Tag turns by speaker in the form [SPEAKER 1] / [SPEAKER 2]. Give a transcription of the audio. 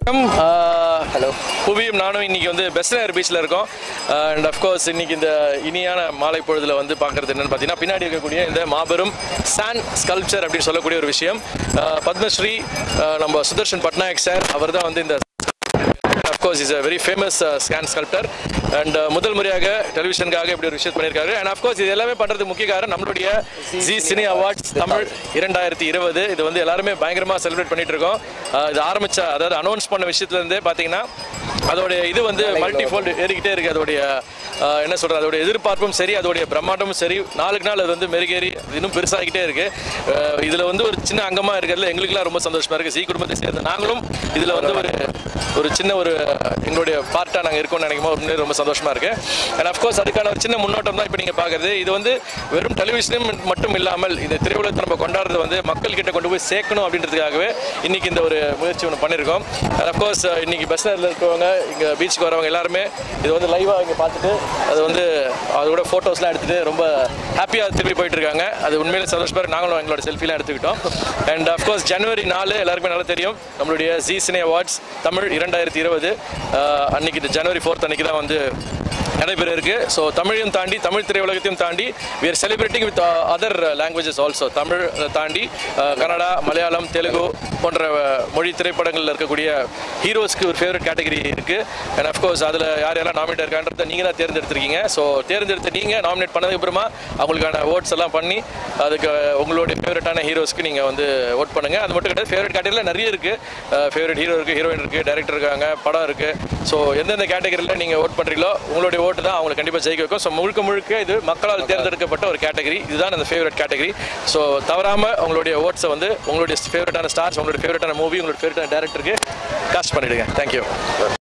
[SPEAKER 1] Hello புவியும் நானும் இன்னைக்கு வந்து பெஸ்ட் பீச்சில் இருக்கோம் அண்ட் அஃப்கோர்ஸ் இன்னைக்கு இந்த இனியான மாலை பொழுதுல வந்து பார்க்கறது என்னன்னு பார்த்தீங்கன்னா பின்னாடி இருக்கக்கூடிய இந்த மாபெரும் சான் ஸ்கல்ப்சர் அப்படின்னு சொல்லக்கூடிய ஒரு விஷயம் அஹ், பத்மஸ்ரீ அஹ், நம்ம சுதர்ஷன் பட்நாயக் சார் அவர் தான் வந்து இந்த of course is a very famous scan sculptor and முதல் முறையாக டெலிவிஷனுக்காக இப்படி ஒரு விஷயம் பண்ணியிருக்காரு அண்ட் அஃப்கோர்ஸ் இது எல்லாமே பண்ணுறதுக்கு முக்கிய காரணம் நம்மளுடைய ஜி சினி அவார்ட்ஸ் தமிழ் இரண்டாயிரத்தி இருபது இது வந்து எல்லாருமே பயங்கரமாக செலிப்ரேட் பண்ணிட்டு இருக்கோம் அஹ் இது ஆரம்பிச்ச அதாவது அனௌன்ஸ் பண்ண விஷயத்துலேருந்தே பார்த்தீங்கன்னா அதோடைய இது வந்து மல்டி ஃபோல்டு ஏறிக்கிட்டே இருக்கு அதோடைய அஹ், என்ன சொல்றது அதோடைய எதிர்பார்ப்பும் சரி அதோடைய பிரம்மாண்டமும் சரி நாளுக்கு நாள் அது வந்து மெருகேறி இன்னும் பெருசாகிட்டே இருக்கு அஹ், இதுல வந்து ஒரு சின்ன அங்கமா இருக்கிறதுல எங்களுக்குலாம் ரொம்ப சந்தோஷமா இருக்கு சி குடும்பத்தை சேர்ந்த நாங்களும் இதுல வந்து ஒரு ஒரு சின்ன ஒரு எங்களுடைய பார்ட்டாக நாங்கள் இருக்கோம்னு நினைக்கும் போது உண்மையிலே ரொம்ப சந்தோஷமா இருக்கு அண்ட் அஃப்கோர்ஸ் அதுக்கான ஒரு சின்ன முன்னோட்டம் தான் இப்போ நீங்கள் பார்க்குறது இது வந்து வெறும் டெலிவிஷனும் மட்டும் இல்லாமல் இந்த திரையுலகத்தை நம்ம கொண்டாடுறது வந்து மக்கள் கிட்ட கொண்டு போய் சேர்க்கணும் அப்படின்றதுக்காகவே இன்னைக்கு இந்த ஒரு முயற்சி ஒன்று பண்ணியிருக்கோம் அண்ட் அஃப்கோர்ஸ் இன்னைக்கு பஸ் நேரில் இருக்கிறவங்க இங்கே பீச்சுக்கு வரவங்க எல்லாருமே இது வந்து லைவாக இங்கே பார்த்துட்டு அது வந்து அதோட ஃபோட்டோஸ்லாம் எடுத்துட்டு ரொம்ப ஹாப்பியாக திரும்பி போயிட்டு இருக்காங்க அது உண்மையிலே சந்தோஷமா இருக்கு. நாங்களும் எங்களோட செல்ஃபிலாம் எடுத்துக்கிட்டோம் அண்ட் அஃப்கோர்ஸ் ஜனவரி நாலு எல்லாருக்குமே நல்லா தெரியும் நம்மளுடைய ஜி சினே அவார்ட்ஸ் தமிழ் இரண்டாயிரத்தி இருபது அன்னைக்கு இந்த ஜனவரி ஃபோர்த் அன்னைக்கு தான் வந்து நடைபெற இருக்கு ஸோ தமிழையும் தாண்டி தமிழ் திரையுலகத்தையும் தாண்டி we are celebrating with uh, other uh, languages also Tamil தாண்டி uh, கன்னடா மலையாளம் தெலுங்கு போன்ற uh, மொழி திரைப்படங்களில் இருக்கக்கூடிய ஹீரோஸ்க்கு ஒரு ஃபேவரட் கேட்டகரி இருக்கு அண்ட் அஃப்கோர்ஸ் அதில் யார் யாரெல்லாம் நாமினேட் இருக்கான்றத நீங்கள் தான் தேர்ந்தெடுத்திருக்கீங்க ஸோ தேர்ந்தெடுத்து நீங்கள் நாமினேட் பண்ணதுக்கு அப்புறமா அவங்களுக்கான ஓட்ஸ் எல்லாம் பண்ணி அதுக்கு உங்களுடைய ஃபேவரட்டான ஹீரோஸ்க்கு நீங்கள் வந்து ஓட் பண்ணுங்க அது மட்டும் கிடையாது ஃபேவரட் கேட்டகரியில் நிறைய இருக்கு ஃபேவரட் ஹீரோ இருக்கு ஹீரோயின் இருக்கு டைரக்டர் இருக்காங்க படம் இருக்கு ஸோ எந்தெந்த கேட்டகரியில் நீங்கள் ஓட் பண்ணுறீங்களோ உங்களுடைய ஓட்டு தான் அவங்களை கண்டிப்பாக ஜெயிக்க வைக்கும் ஸோ முழுக்க முழுக்க இது மக்களால் தேர்ந்தெடுக்கப்பட்ட ஒரு கேட்டகரி இதுதான் அந்த ஃபேவரட் கேட்டகரி ஸோ தவறாமல் உங்களுடைய ஓட்ஸை வந்து உங்களுடைய ஃபேவரட்டான ஸ்டார்ஸ் உங்களுடைய ஃபேவரட்டான மூவி உங்களுடைய ஃபேவரட்டான டேரக்டருக்கு காஸ்ட் பண்ணிடுங்க தேங்க்யூ